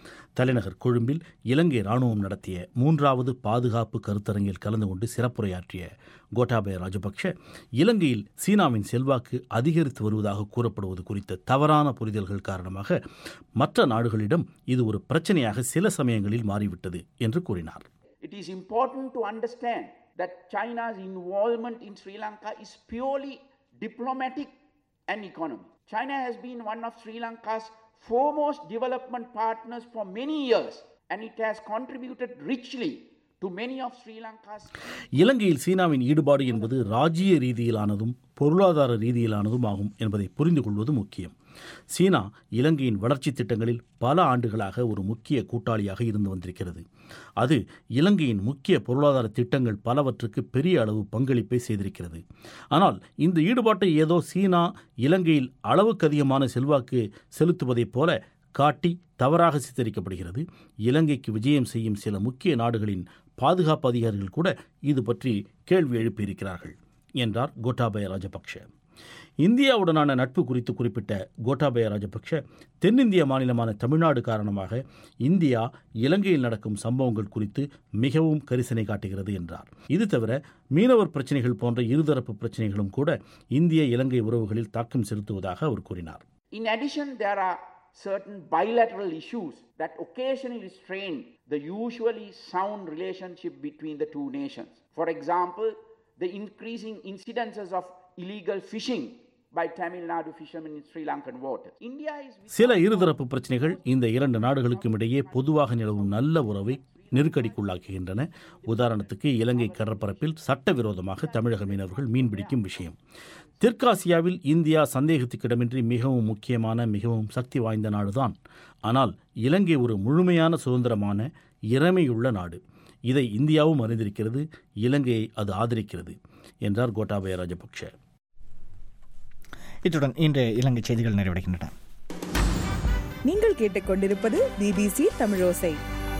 தலைநகர் கொழும்பில் இலங்கை ராணுவம் நடத்திய மூன்றாவது பாதுகாப்பு கருத்தரங்கில் கலந்து கொண்டு சிறப்புரையாற்றிய கோட்டாபய ராஜபக்ஷ இலங்கையில் சீனாவின் செல்வாக்கு அதிகரித்து வருவதாக கூறப்படுவது குறித்த தவறான புரிதல்கள் காரணமாக மற்ற நாடுகளிடம் இது ஒரு பிரச்சனையாக சில சமயங்களில் மாறிவிட்டது என்று கூறினார் It is important to understand that China's involvement in Sri Lanka is purely diplomatic and economic. China has been one of Sri Lanka's foremost development partners for many years and it has contributed richly to many of Sri Lanka's இலங்கையில் சீனாவின் ஈடுபாடு என்பது ராஜ்ய ரீதியிலானதும் பொருளாதார ரீதியிலானதும் ஆகும் என்பதை புரிந்து கொள்வது முக்கியம் சீனா இலங்கையின் வளர்ச்சி திட்டங்களில் பல ஆண்டுகளாக ஒரு முக்கிய கூட்டாளியாக இருந்து வந்திருக்கிறது அது இலங்கையின் முக்கிய பொருளாதார திட்டங்கள் பலவற்றுக்கு பெரிய அளவு பங்களிப்பை செய்திருக்கிறது ஆனால் இந்த ஈடுபாட்டை ஏதோ சீனா இலங்கையில் அளவுக்கு அதிகமான செல்வாக்கு செலுத்துவதைப் போல காட்டி தவறாக சித்தரிக்கப்படுகிறது இலங்கைக்கு விஜயம் செய்யும் சில முக்கிய நாடுகளின் பாதுகாப்பு அதிகாரிகள் கூட இது பற்றி கேள்வி எழுப்பியிருக்கிறார்கள் என்றார் கோட்டாபய ராஜபக்ஷ இந்தியாவுடனான நட்பு குறித்து குறிப்பிட்ட கோட்டாபய ராஜபக்ஷ தென்னிந்திய மாநிலமான தமிழ்நாடு காரணமாக இந்தியா இலங்கையில் நடக்கும் சம்பவங்கள் குறித்து மிகவும் கரிசனை காட்டுகிறது என்றார் இது தவிர மீனவர் பிரச்சனைகள் போன்ற இருதரப்பு பிரச்சனைகளும் கூட இந்திய இலங்கை உறவுகளில் தாக்கம் செலுத்துவதாக அவர் கூறினார் In addition, there are certain bilateral issues that occasionally strain the usually sound relationship between the two nations. For example, the increasing incidences of illegal fishing by Tamil Nadu fishermen in Sri Lankan waters. India is சில இருதரப்பு பிரச்சனைகள் இந்த இரண்டு நாடுகளுக்கும் இடையே பொதுவாக நிலவும் நல்ல உறவை நெருக்கடிக்குள்ளாக்குகின்றன உதாரணத்துக்கு இலங்கை கடற்பரப்பில் சட்டவிரோதமாக தமிழக மீனவர்கள் மீன்பிடிக்கும் விஷயம் தெற்காசியாவில் இந்தியா சந்தேகத்துக்கிடமின்றி மிகவும் முக்கியமான மிகவும் சக்தி வாய்ந்த நாடுதான் ஆனால் இலங்கை ஒரு முழுமையான சுதந்திரமான இறமையுள்ள நாடு இதை இந்தியாவும் அறிந்திருக்கிறது இலங்கையை அது ஆதரிக்கிறது என்றார் கோட்டாபய ராஜபக்ஷ இத்துடன் இன்றைய இலங்கை செய்திகள் நிறைவடைகின்றன நீங்கள் கேட்டுக்கொண்டிருப்பது பிபிசி தமிழோசை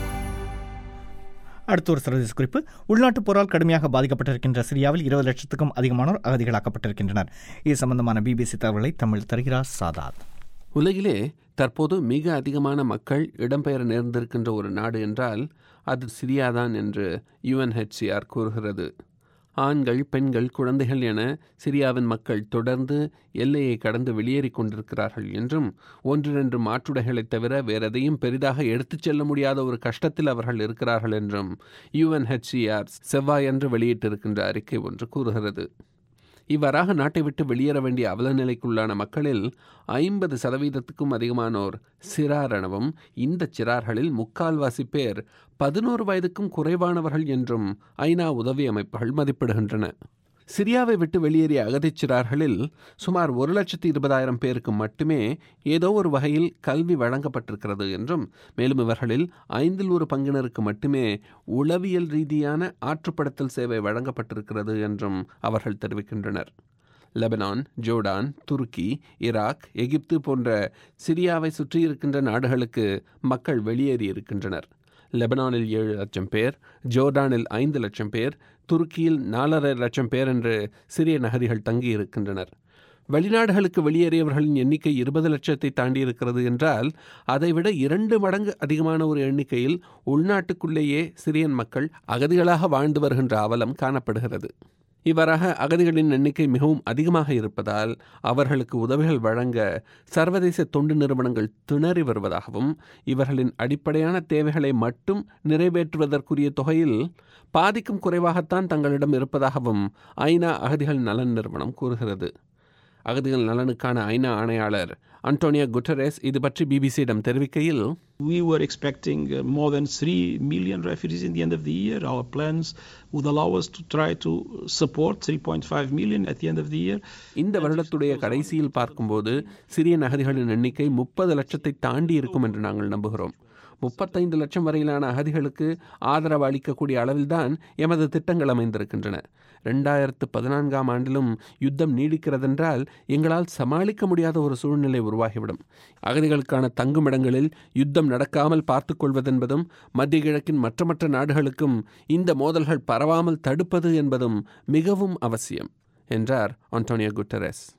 அடுத்த ஒரு சர்வதேச குறிப்பு உள்நாட்டுப் போரால் கடுமையாக பாதிக்கப்பட்டிருக்கின்ற சிரியாவில் இருபது லட்சத்துக்கும் அதிகமானோர் அகதிகளாக்கப்பட்டிருக்கின்றனர் இது சம்பந்தமான பிபிசி தகவலை தமிழ் தருகிறார் சாதாத் உலகிலே தற்போது மிக அதிகமான மக்கள் இடம்பெயர நேர்ந்திருக்கின்ற ஒரு நாடு என்றால் அது சிரியாதான் என்று யுஎன்ஹெச்சிஆர் கூறுகிறது ஆண்கள் பெண்கள் குழந்தைகள் என சிரியாவின் மக்கள் தொடர்ந்து எல்லையை கடந்து வெளியேறி கொண்டிருக்கிறார்கள் என்றும் ஒன்றிரண்டு மாற்றுடைகளைத் தவிர வேறெதையும் பெரிதாக எடுத்துச் செல்ல முடியாத ஒரு கஷ்டத்தில் அவர்கள் இருக்கிறார்கள் என்றும் யுஎன்ஹெச்சிஆர் செவ்வாயன்று வெளியிட்டிருக்கின்ற அறிக்கை ஒன்று கூறுகிறது இவ்வாறாக நாட்டை விட்டு வெளியேற வேண்டிய அவலநிலைக்குள்ளான மக்களில் ஐம்பது சதவீதத்துக்கும் அதிகமானோர் சிறார் எனவும் இந்த சிறார்களில் முக்கால்வாசி பேர் பதினோரு வயதுக்கும் குறைவானவர்கள் என்றும் ஐநா உதவி அமைப்புகள் மதிப்பிடுகின்றன சிரியாவை விட்டு வெளியேறிய அகதிச் சிறார்களில் சுமார் ஒரு லட்சத்தி இருபதாயிரம் பேருக்கு மட்டுமே ஏதோ ஒரு வகையில் கல்வி வழங்கப்பட்டிருக்கிறது என்றும் மேலும் இவர்களில் ஐந்தில் ஒரு பங்கினருக்கு மட்டுமே உளவியல் ரீதியான ஆற்றுப்படுத்தல் சேவை வழங்கப்பட்டிருக்கிறது என்றும் அவர்கள் தெரிவிக்கின்றனர் லெபனான் ஜோர்டான் துருக்கி ஈராக் எகிப்து போன்ற சிரியாவை சுற்றியிருக்கின்ற நாடுகளுக்கு மக்கள் வெளியேறி இருக்கின்றனர் லெபனானில் ஏழு லட்சம் பேர் ஜோர்டானில் ஐந்து லட்சம் பேர் துருக்கியில் நாலரை லட்சம் பேர் என்று சிறிய நகரிகள் தங்கி இருக்கின்றனர் வெளிநாடுகளுக்கு வெளியேறியவர்களின் எண்ணிக்கை இருபது லட்சத்தை தாண்டி இருக்கிறது என்றால் அதைவிட இரண்டு மடங்கு அதிகமான ஒரு எண்ணிக்கையில் உள்நாட்டுக்குள்ளேயே சிரியன் மக்கள் அகதிகளாக வாழ்ந்து வருகின்ற அவலம் காணப்படுகிறது இவ்வாறாக அகதிகளின் எண்ணிக்கை மிகவும் அதிகமாக இருப்பதால் அவர்களுக்கு உதவிகள் வழங்க சர்வதேச தொண்டு நிறுவனங்கள் திணறி வருவதாகவும் இவர்களின் அடிப்படையான தேவைகளை மட்டும் நிறைவேற்றுவதற்குரிய தொகையில் பாதிக்கும் குறைவாகத்தான் தங்களிடம் இருப்பதாகவும் ஐநா அகதிகள் நலன் நிறுவனம் கூறுகிறது அகதிகள் நலனுக்கான ஐநா ஆணையாளர் அன்டோனியா குட்டரேஸ் இது பற்றி பிபிசியிடம் தெரிவிக்கையில் We were expecting uh, more than 3 million refugees in the end of the year. Our plans would allow us to try to support 3.5 million at the end of the year. இந்த வருடத்துடைய கடைசியில் பார்க்கும்போது சிறிய அகதிகளின் எண்ணிக்கை முப்பது லட்சத்தை தாண்டி இருக்கும் என்று நாங்கள் நம்புகிறோம் முப்பத்தைந்து லட்சம் வரையிலான அகதிகளுக்கு ஆதரவு அளிக்கக்கூடிய அளவில்தான் எமது திட்டங்கள் அமைந்திருக்கின்றன ரெண்டாயிரத்து பதினான்காம் ஆண்டிலும் யுத்தம் நீடிக்கிறதென்றால் எங்களால் சமாளிக்க முடியாத ஒரு சூழ்நிலை உருவாகிவிடும் அகதிகளுக்கான தங்குமிடங்களில் யுத்தம் நடக்காமல் பார்த்துக் கொள்வதென்பதும் மத்திய கிழக்கின் மற்ற மற்ற நாடுகளுக்கும் இந்த மோதல்கள் பரவாமல் தடுப்பது என்பதும் மிகவும் அவசியம் என்றார் ஆண்டோனியோ குட்டரஸ்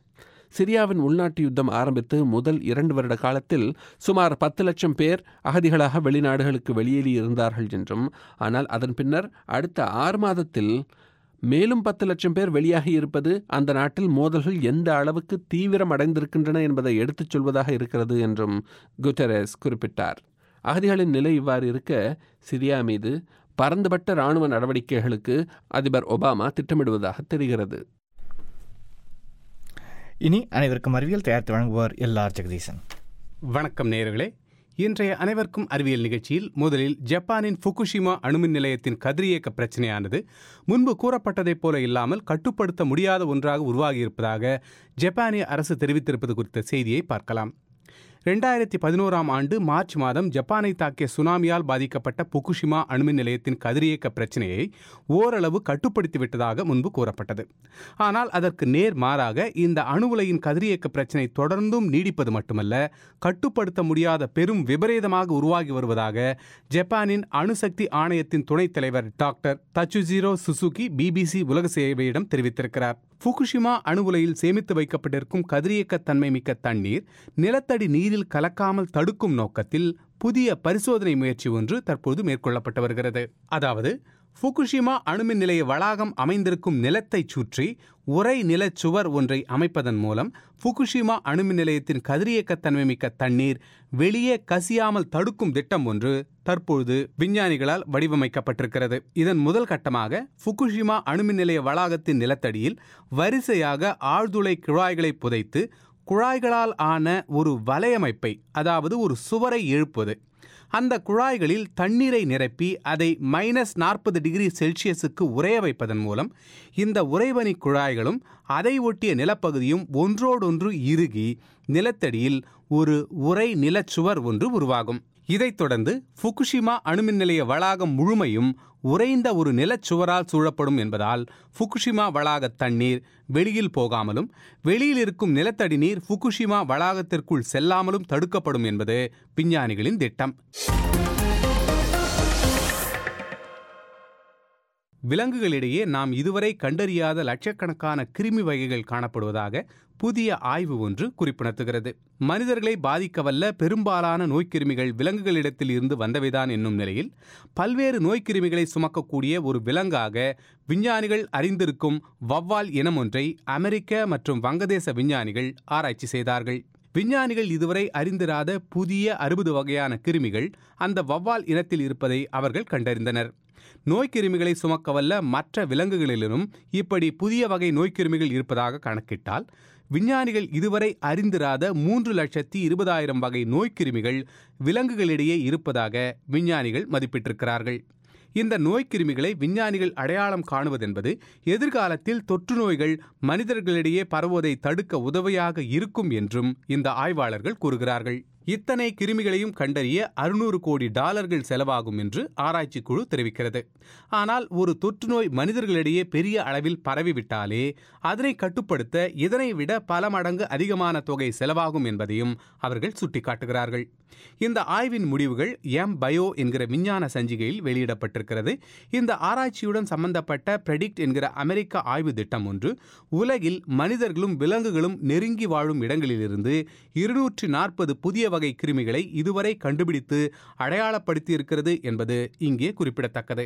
சிரியாவின் உள்நாட்டு யுத்தம் ஆரம்பித்து முதல் இரண்டு வருட காலத்தில் சுமார் பத்து லட்சம் பேர் அகதிகளாக வெளிநாடுகளுக்கு வெளியேறி இருந்தார்கள் என்றும் ஆனால் அதன் பின்னர் அடுத்த ஆறு மாதத்தில் மேலும் பத்து லட்சம் பேர் வெளியாகி இருப்பது அந்த நாட்டில் மோதல்கள் எந்த அளவுக்கு தீவிரம் அடைந்திருக்கின்றன என்பதை எடுத்துச் சொல்வதாக இருக்கிறது என்றும் குட்டரஸ் குறிப்பிட்டார் அகதிகளின் நிலை இவ்வாறு இருக்க சிரியா மீது பரந்துபட்ட இராணுவ நடவடிக்கைகளுக்கு அதிபர் ஒபாமா திட்டமிடுவதாக தெரிகிறது இனி அனைவருக்கும் அறிவியல் தயாரித்து வழங்குவார் எல்ஆர் ஜெகதீசன் வணக்கம் நேயர்களே இன்றைய அனைவருக்கும் அறிவியல் நிகழ்ச்சியில் முதலில் ஜப்பானின் ஃபுகுஷிமா அணுமின் நிலையத்தின் கதிரியக்க பிரச்சனையானது முன்பு கூறப்பட்டதைப் போல இல்லாமல் கட்டுப்படுத்த முடியாத ஒன்றாக உருவாகியிருப்பதாக ஜப்பானிய அரசு தெரிவித்திருப்பது குறித்த செய்தியை பார்க்கலாம் ரெண்டாயிரத்தி பதினோராம் ஆண்டு மார்ச் மாதம் ஜப்பானை தாக்கிய சுனாமியால் பாதிக்கப்பட்ட புகுஷிமா அணுமின் நிலையத்தின் கதிரியக்க பிரச்சனையை ஓரளவு கட்டுப்படுத்தி விட்டதாக முன்பு கூறப்பட்டது ஆனால் அதற்கு நேர் மாறாக இந்த அணு உலையின் கதிரியக்க பிரச்சனை தொடர்ந்தும் நீடிப்பது மட்டுமல்ல கட்டுப்படுத்த முடியாத பெரும் விபரீதமாக உருவாகி வருவதாக ஜப்பானின் அணுசக்தி ஆணையத்தின் துணைத் தலைவர் டாக்டர் தச்சுஜிரோ சுசுகி பிபிசி உலக சேவையிடம் தெரிவித்திருக்கிறார் ஃபுகுஷிமா அணு உலையில் சேமித்து வைக்கப்பட்டிருக்கும் கதிரியக்க தன்மை மிக்க தண்ணீர் நிலத்தடி நீரில் கலக்காமல் தடுக்கும் நோக்கத்தில் புதிய பரிசோதனை முயற்சி ஒன்று தற்போது மேற்கொள்ளப்பட்டு வருகிறது அதாவது ஃபுகுஷிமா அணுமின் நிலைய வளாகம் அமைந்திருக்கும் நிலத்தைச் சுற்றி உரை நிலச் சுவர் ஒன்றை அமைப்பதன் மூலம் ஃபுகுஷிமா அணுமின் நிலையத்தின் கதிரியக்கத்தன்மை மிக்க தண்ணீர் வெளியே கசியாமல் தடுக்கும் திட்டம் ஒன்று தற்பொழுது விஞ்ஞானிகளால் வடிவமைக்கப்பட்டிருக்கிறது இதன் முதல் கட்டமாக ஃபுகுஷிமா அணுமின் நிலைய வளாகத்தின் நிலத்தடியில் வரிசையாக ஆழ்துளை குழாய்களை புதைத்து குழாய்களால் ஆன ஒரு வலையமைப்பை அதாவது ஒரு சுவரை எழுப்புவது அந்த குழாய்களில் தண்ணீரை நிரப்பி அதை மைனஸ் நாற்பது டிகிரி செல்சியஸுக்கு உறைய வைப்பதன் மூலம் இந்த உறைபனி குழாய்களும் அதை ஒட்டிய நிலப்பகுதியும் ஒன்றோடொன்று இறுகி நிலத்தடியில் ஒரு உறை நிலச்சுவர் ஒன்று உருவாகும் இதைத் தொடர்ந்து ஃபுகுஷிமா அணுமின் நிலைய வளாகம் முழுமையும் உறைந்த ஒரு நிலச்சுவரால் சூழப்படும் என்பதால் ஃபுகுஷிமா வளாக தண்ணீர் வெளியில் போகாமலும் வெளியில் இருக்கும் நிலத்தடி நீர் ஃபுகுஷிமா வளாகத்திற்குள் செல்லாமலும் தடுக்கப்படும் என்பது விஞ்ஞானிகளின் திட்டம் விலங்குகளிடையே நாம் இதுவரை கண்டறியாத லட்சக்கணக்கான கிருமி வகைகள் காணப்படுவதாக புதிய ஆய்வு ஒன்று குறிப்பிடத்துகிறது மனிதர்களை பாதிக்கவல்ல பெரும்பாலான நோய்க்கிருமிகள் விலங்குகளிடத்தில் இருந்து வந்தவைதான் என்னும் நிலையில் பல்வேறு நோய்க்கிருமிகளை சுமக்கக்கூடிய ஒரு விலங்காக விஞ்ஞானிகள் அறிந்திருக்கும் வவ்வால் இனம் ஒன்றை அமெரிக்க மற்றும் வங்கதேச விஞ்ஞானிகள் ஆராய்ச்சி செய்தார்கள் விஞ்ஞானிகள் இதுவரை அறிந்திராத புதிய அறுபது வகையான கிருமிகள் அந்த வவ்வால் இனத்தில் இருப்பதை அவர்கள் கண்டறிந்தனர் நோய்க்கிருமிகளை சுமக்கவல்ல மற்ற விலங்குகளிலும் இப்படி புதிய வகை நோய்க்கிருமிகள் இருப்பதாக கணக்கிட்டால் விஞ்ஞானிகள் இதுவரை அறிந்திராத மூன்று லட்சத்தி இருபதாயிரம் வகை நோய்க்கிருமிகள் விலங்குகளிடையே இருப்பதாக விஞ்ஞானிகள் மதிப்பிட்டிருக்கிறார்கள் இந்த நோய்க்கிருமிகளை விஞ்ஞானிகள் அடையாளம் காணுவதென்பது எதிர்காலத்தில் தொற்று நோய்கள் மனிதர்களிடையே பரவுவதை தடுக்க உதவியாக இருக்கும் என்றும் இந்த ஆய்வாளர்கள் கூறுகிறார்கள் இத்தனை கிருமிகளையும் கண்டறிய அறுநூறு கோடி டாலர்கள் செலவாகும் என்று ஆராய்ச்சி குழு தெரிவிக்கிறது ஆனால் ஒரு தொற்றுநோய் மனிதர்களிடையே பெரிய அளவில் பரவிவிட்டாலே அதனை கட்டுப்படுத்த இதனை விட பல மடங்கு அதிகமான தொகை செலவாகும் என்பதையும் அவர்கள் சுட்டிக்காட்டுகிறார்கள் இந்த ஆய்வின் முடிவுகள் எம் பயோ என்கிற விஞ்ஞான சஞ்சிகையில் வெளியிடப்பட்டிருக்கிறது இந்த ஆராய்ச்சியுடன் சம்பந்தப்பட்ட பிரெடிக்ட் என்கிற அமெரிக்க ஆய்வு திட்டம் ஒன்று உலகில் மனிதர்களும் விலங்குகளும் நெருங்கி வாழும் இடங்களிலிருந்து இருநூற்றி நாற்பது புதிய வகை கிருமிகளை இதுவரை கண்டுபிடித்து அடையாளப்படுத்தி இருக்கிறது என்பது இங்கே குறிப்பிடத்தக்கது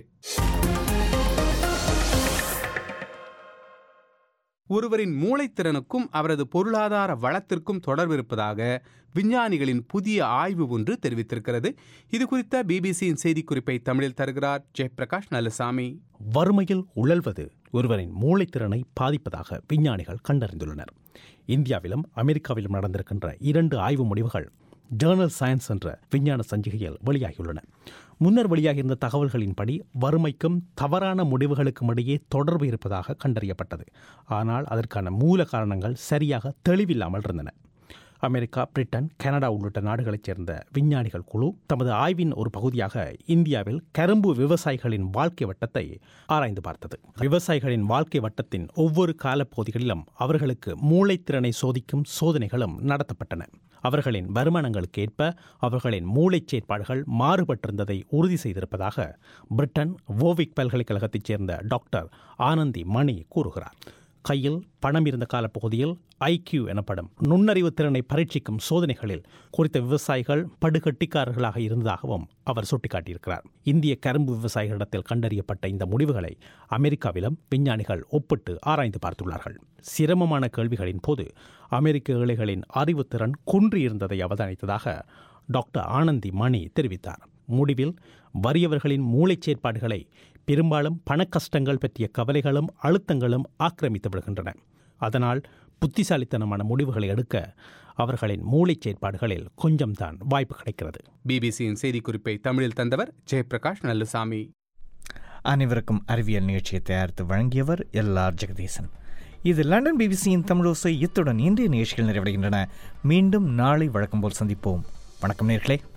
ஒருவரின் மூளைத்திறனுக்கும் அவரது பொருளாதார வளத்திற்கும் தொடர்பு இருப்பதாக விஞ்ஞானிகளின் புதிய ஆய்வு ஒன்று தெரிவித்திருக்கிறது இது குறித்த பிபிசியின் செய்திக்குறிப்பை தமிழில் தருகிறார் ஜெயபிரகாஷ் நல்லசாமி வறுமையில் உழல்வது ஒருவரின் மூளைத்திறனை பாதிப்பதாக விஞ்ஞானிகள் கண்டறிந்துள்ளனர் இந்தியாவிலும் அமெரிக்காவிலும் நடந்திருக்கின்ற இரண்டு ஆய்வு முடிவுகள் ஜேர்னல் சயின்ஸ் என்ற விஞ்ஞான சஞ்சிகையில் வெளியாகியுள்ளன முன்னர் வெளியாகியிருந்த தகவல்களின்படி வறுமைக்கும் தவறான முடிவுகளுக்கும் இடையே தொடர்பு இருப்பதாக கண்டறியப்பட்டது ஆனால் அதற்கான மூல காரணங்கள் சரியாக தெளிவில்லாமல் இருந்தன அமெரிக்கா பிரிட்டன் கனடா உள்ளிட்ட நாடுகளைச் சேர்ந்த விஞ்ஞானிகள் குழு தமது ஆய்வின் ஒரு பகுதியாக இந்தியாவில் கரும்பு விவசாயிகளின் வாழ்க்கை வட்டத்தை ஆராய்ந்து பார்த்தது விவசாயிகளின் வாழ்க்கை வட்டத்தின் ஒவ்வொரு காலப்பகுதிகளிலும் அவர்களுக்கு மூளைத்திறனை சோதிக்கும் சோதனைகளும் நடத்தப்பட்டன அவர்களின் வருமானங்களுக்கு ஏற்ப அவர்களின் மூளைச் செயற்பாடுகள் மாறுபட்டிருந்ததை உறுதி செய்திருப்பதாக பிரிட்டன் வோவிக் பல்கலைக்கழகத்தைச் சேர்ந்த டாக்டர் ஆனந்தி மணி கூறுகிறார் கையில் பணம் இருந்த காலப்பகுதியில் ஐக்யூ எனப்படும் நுண்ணறிவு திறனை பரீட்சிக்கும் சோதனைகளில் குறித்த விவசாயிகள் படுகட்டிக்காரர்களாக இருந்ததாகவும் அவர் சுட்டிக்காட்டியிருக்கிறார் இந்திய கரும்பு விவசாயிகளிடத்தில் கண்டறியப்பட்ட இந்த முடிவுகளை அமெரிக்காவிலும் விஞ்ஞானிகள் ஒப்பிட்டு ஆராய்ந்து பார்த்துள்ளார்கள் சிரமமான கேள்விகளின் போது அமெரிக்க ஏழைகளின் அறிவுத்திறன் குன்றியிருந்ததை அவதானித்ததாக டாக்டர் ஆனந்தி மணி தெரிவித்தார் முடிவில் வறியவர்களின் மூளைச் செயற்பாடுகளை பெரும்பாலும் பணக்கஷ்டங்கள் பற்றிய கவலைகளும் அழுத்தங்களும் ஆக்கிரமித்து விடுகின்றன அதனால் புத்திசாலித்தனமான முடிவுகளை எடுக்க அவர்களின் மூளைச் செயற்பாடுகளில் கொஞ்சம்தான் வாய்ப்பு கிடைக்கிறது பிபிசியின் செய்திக்குறிப்பை தமிழில் தந்தவர் ஜெயபிரகாஷ் நல்லுசாமி அனைவருக்கும் அறிவியல் நிகழ்ச்சியை தயாரித்து வழங்கியவர் எல் ஆர் ஜெகதீசன் இது லண்டன் பிபிசியின் தமிழோசை இத்துடன் இன்றைய நிகழ்ச்சிகள் நிறைவடைகின்றன மீண்டும் நாளை வழக்கம் போல் சந்திப்போம் வணக்கம் நேர்களே